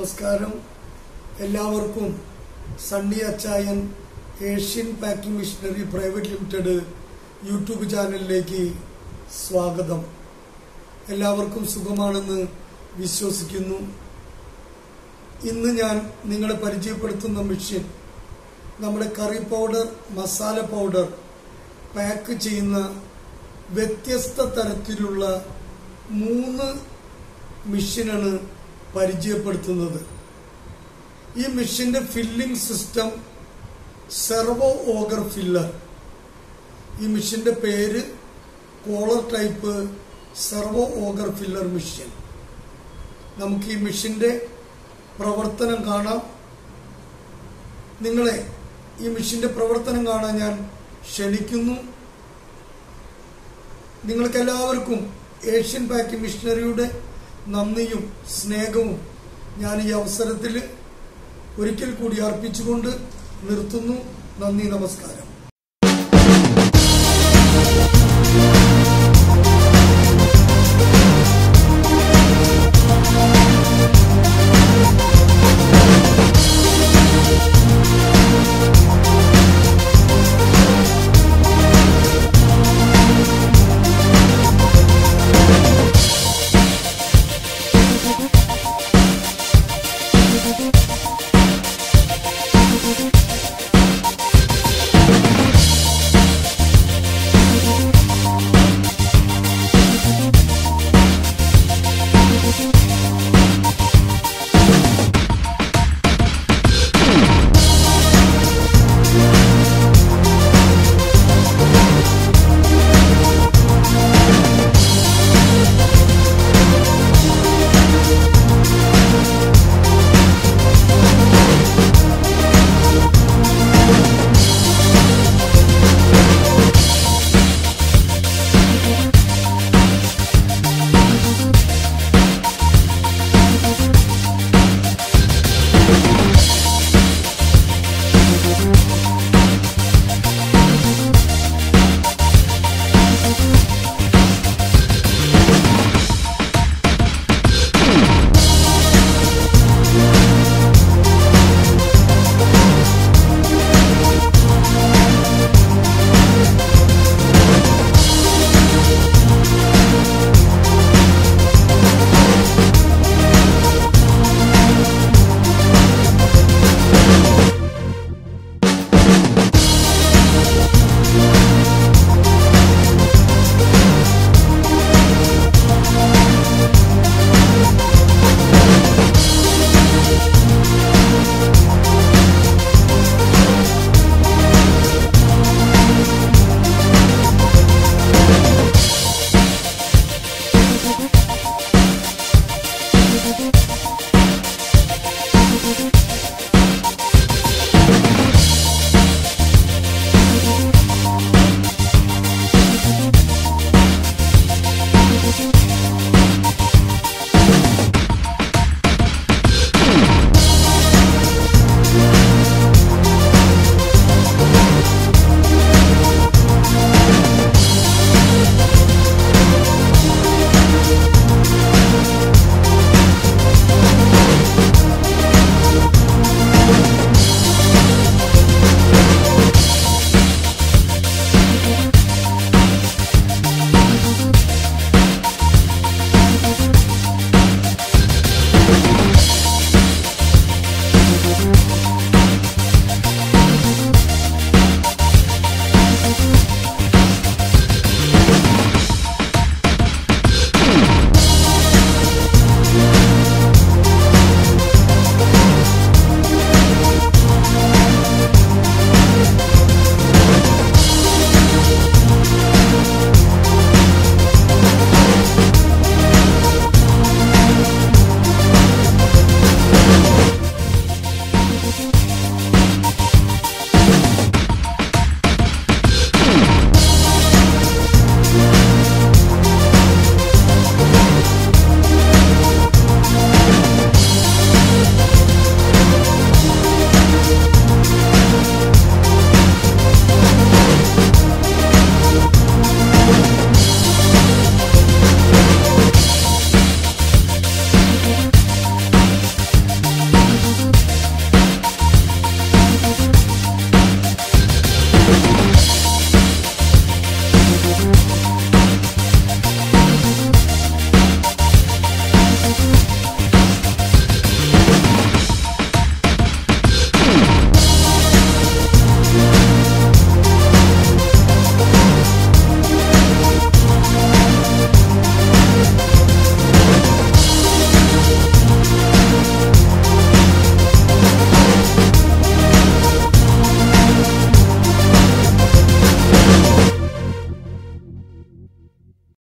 നമസ്കാരം എല്ലാവർക്കും Sunny Achayan Asian packing machinery private limited YouTube ചാനലിലേക്ക് സ്വാഗതം എല്ലാവർക്കും സുഖമാണെന്ന് വിശ്വസിക്കുന്നു ഇന്ന് ഞാൻ നിങ്ങളെ പരിചയപ്പെടുത്തുന്ന മെഷീൻ നമ്മുടെ curry powder masala powder pack ചെയ്യുന്ന വ്യത്യസ്ത തരത്തിലുള്ള മൂന്ന് മെഷീനാണ് പരിചയപ്പെടുത്തുന്നത് ഈ മെഷീന്റെ filling system servo auger filler ഈ മെഷീന്റെ പേര് collar type servo auger filler machine നമുക്ക് ഈ മെഷീന്റെ പ്രവർത്തനം കാണാം നിങ്ങളെ ഈ മെഷീന്റെ പ്രവർത്തനം കാണാൻ ഞാൻ ക്ഷണിക്കുന്നു നിങ്ങൾക്ക് എല്ലാവർക്കും ഏഷ്യൻ പാക്കിംഗ് മിഷനറിയുടെ നന്ദിയും സ്നേഹവും ഞാൻ ഈ അവസരത്തിൽ ഒരിക്കൽ കൂടി അർപ്പിച്ചുകൊണ്ട് നിർത്തുന്നു നന്ദി നമസ്കാരം